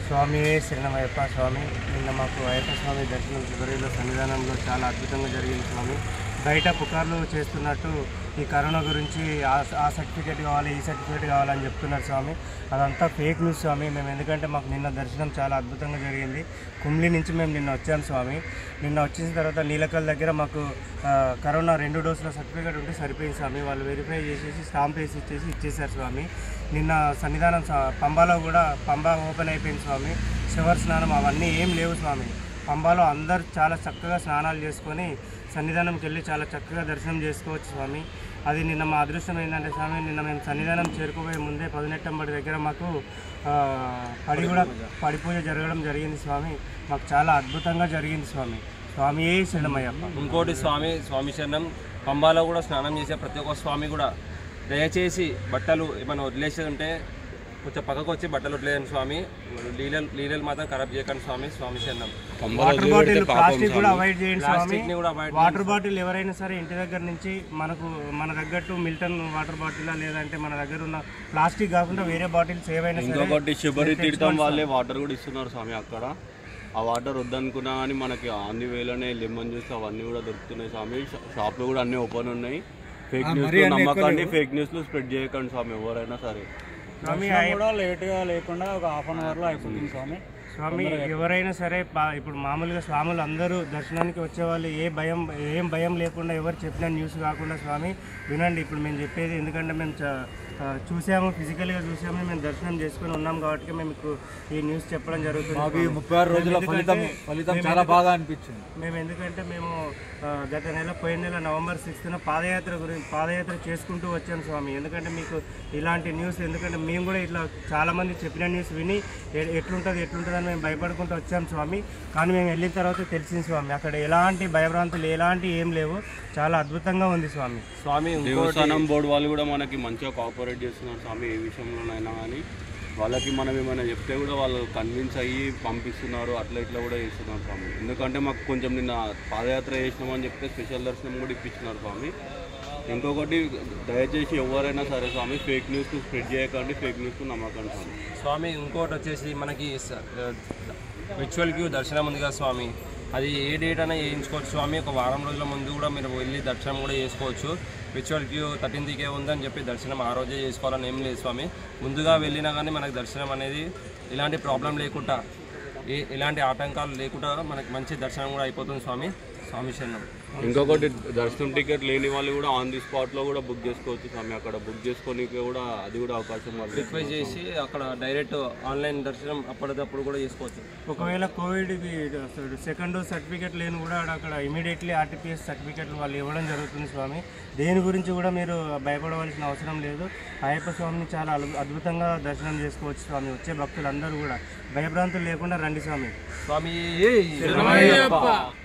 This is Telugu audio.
స్వామి శరణమయ్యప్ప స్వామి నిన్న మాకు అయ్యప్ప స్వామి దర్శనం చివరిలో సన్నిధానంలో చాలా అద్భుతంగా జరిగింది స్వామి బయట పుకార్లు చేస్తున్నట్టు ఈ కరోనా గురించి ఆ- ఆ సర్టిఫికేట్ కావాలి ఈ సర్టిఫికేట్ కావాలని చెప్తున్నారు స్వామి అదంతా ఫేక్ న్యూస్ స్వామి మేము ఎందుకంటే మాకు నిన్న దర్శనం చాలా అద్భుతంగా జరిగింది కుమ్లి నుంచి మేము నిన్న వచ్చాం స్వామి నిన్న వచ్చిన తర్వాత నీలకల్ దగ్గర మాకు ఆ, కరోనా రెండు డోసుల సర్టిఫికేట్ ఉంటే సరిపోయింది స్వామి వాళ్ళు వెరిఫై చేసేసి స్టాంప్ వేసి ఇచ్చేసి ఇచ్చేసారు స్వామి నిన్న సన్నిధానం స్వా- పంబాలో కూడా పంబా ఓపెన్ అయిపోయింది స్వామి శివర్ స్నానం అవన్నీ ఏం లేవు స్వామి పంబాలో అందరు చాలా చక్కగా స్నానాలు చేసుకొని సన్నిధానంకి వెళ్ళి చాలా చక్కగా దర్శనం చేసుకోవచ్చు స్వామి అది నిన్న మా అదృష్టం ఏంటంటే స్వామి నిన్న మేము సన్నిధానం చేరుకోబోయే ముందే పదినెట్టంబడి దగ్గర మాకు ఆ, పడి కూడా పడి పూజ జరగడం జరిగింది స్వామి మాకు చాలా అద్భుతంగా జరిగింది స్వామి స్వామియే శరణమయ్యప్ప ఇంకోటి స్వామి స్వామి శరణం పంబాలో కూడా స్నానం చేసే ప్రతి ఒక్క స్వామి కూడా దయచేసి బట్టలు ఏమైనా వదిలేసేది ఉంటే కొంచెం పక్కకు వచ్చి బట్టలు వదిలేయండి స్వామి లీలలు లీలలు మాత్రం ఖరాబ్ చేయకండి స్వామి స్వామి శరణం వాటర్ బాటిల్ ప్లాస్టిక్ కూడా అవాయిడ్ చేయండి స్వామి ప్లాస్టిక్ ని కూడా అవాయిడ్ వాటర్ బాటిల్ ఎవరైనా సరే ఇంటి దగ్గర నుంచి మనకు మన తగ్గట్టు మిల్టన్ వాటర్ బాటిల్ లేదంటే మన దగ్గర ఉన్న ప్లాస్టిక్ కాకుండా వేరే బాటిల్స్ ఏవైనా సరే ఇంకొకటి శబరి తీర్థం వాళ్ళే వాటర్ కూడా ఇస్తున్నారు స్వామి అక్కడ ఆ వాటర్ వద్దనుకున్నా కానీ మనకి అన్ని వేలోనే లెమన్ జ్యూస్ అవన్నీ కూడా దొరుకుతున్నాయి స్వామి షా- షాప్లు కూడా అన్ని ఓపెన్ ఉన్నాయి ఫేక్ న్యూస్ నమ్మకండి ఫేక్ న్యూస్లు స్ప్రెడ్ చేయకండి స్వామి ఎవరైనా సరే స్వామి కూడా లేట్గా లేకుండా ఒక హాఫ్ అన్ అవర్లో అయిపోతుంది స్వామి స్వామి ఎవరైనా సరే పా- ఇప్పుడు మామూలుగా స్వాములు అందరూ దర్శనానికి వచ్చేవాళ్ళు ఏ భయం ఏం భయం లేకుండా ఎవరు చెప్పిన న్యూస్ కాకుండా స్వామి వినండి ఇప్పుడు మేము చెప్పేది ఎందుకంటే మేము చ- ఆ, చూసాము ఫిజికల్గా చూసాము మేము దర్శనం చేసుకొని ఉన్నాం కాబట్టి మేము మీకు ఈ న్యూస్ చెప్పడం జరుగుతుంది స్వామి. ముప్పై ఆరు రోజుల మేము ఫలితం ఎందుకంటే- ఫలితం మేము చాలా ఎందుకు- బాగా అనిపించింది మేము ఎందుకంటే మేము ఆ, గత నెల పోయిన నెల నవంబర్ సిక్స్త్న పాదయాత్ర గురించి పాదయాత్ర చేసుకుంటూ వచ్చాం స్వామి ఎందుకంటే మీకు ఇలాంటి న్యూస్ ఎందుకంటే మేము కూడా ఇట్లా చాలామంది చెప్పిన న్యూస్ విని ఎ- ఎట్లుంటుంది ఎట్లుంటుంది అని మేము భయపడుకుంటూ వచ్చాం స్వామి కానీ మేము వెళ్ళిన తర్వాత తెలిసింది స్వామి అక్కడ ఎలాంటి భయభ్రాంతులు ఎలాంటి ఏం లేవు చాలా అద్భుతంగా ఉంది స్వామి స్వామి ఇంకోటి దేవస్థానం బోర్డు వాళ్ళు కూడా మనకి మంచిగా కోఆపరేట్ చేస్తున్నారు స్వామి ఏ విషయంలోనైనా కానీ వాళ్ళకి మనం ఏమైనా చెప్తే కూడా వాళ్ళు కన్విన్స్ అయ్యి పంపిస్తున్నారు అట్లా ఇట్లా కూడా చేస్తున్నారు స్వామి ఎందుకంటే మాకు కొంచెం నిన్న పాదయాత్ర చేసినామని చెప్తే స్పెషల్ దర్శనం కూడా ఇప్పించినారు స్వామి ఇంకొకటి దయచేసి ఎవరైనా సరే స్వామి ఫేక్ న్యూస్ స్ప్రెడ్ చేయకండి ఫేక్ న్యూస్ నమ్మకండి స్వామి స్వామి ఇంకోటి వచ్చేసి మనకి విచువల్ క్యూ దర్శనం ఉంది కదా స్వామి అది ఏ డేట్ అయినా వేయించుకోవచ్చు స్వామి ఒక వారం రోజుల ముందు కూడా మీరు వెళ్ళి దర్శనం కూడా చేసుకోవచ్చు విచువల్ క్యూ థర్టీన్త్కే ఉందని చెప్పి దర్శనం ఆ రోజే చేసుకోవాలని ఏం లేదు స్వామి ముందుగా వెళ్ళినా కానీ మనకు దర్శనం అనేది ఇలాంటి ప్రాబ్లం లేకుండా ఏ ఎలాంటి ఆటంకాలు లేకుండా మనకి మంచి దర్శనం కూడా అయిపోతుంది స్వామి స్వామి శరణం ఇంకొకటి దర్శనం టికెట్ లేని వాళ్ళు కూడా ఆన్ ది స్పాట్ లో కూడా బుక్ చేసుకోవచ్చు స్వామి అక్కడ బుక్ చేసుకోనికి కూడా అది కూడా అవకాశం వాళ్ళకి రిక్వెస్ట్ చేసి అక్కడ డైరెక్ట్ ఆన్లైన్ దర్శనం అప్పటిదప్పుడు కూడా చేసుకోవచ్చు ఒకవేళ కోవిడ్ సెకండ్ డోస్ సర్టిఫికేట్ లేని కూడా ఆడ అక్కడ ఇమీడియట్లీ ఆర్టీపీఎస్ సర్టిఫికేట్ వాళ్ళు ఇవ్వడం జరుగుతుంది స్వామి దేని గురించి కూడా మీరు భయపడవలసిన అవసరం లేదు అయ్యప్ప స్వామిని చాలా అద్భు- అద్భుతంగా దర్శనం చేసుకోవచ్చు స్వామి వచ్చే భక్తులందరూ కూడా భయభ్రాంతులు లేకుండా రండి స్వామి స్వామి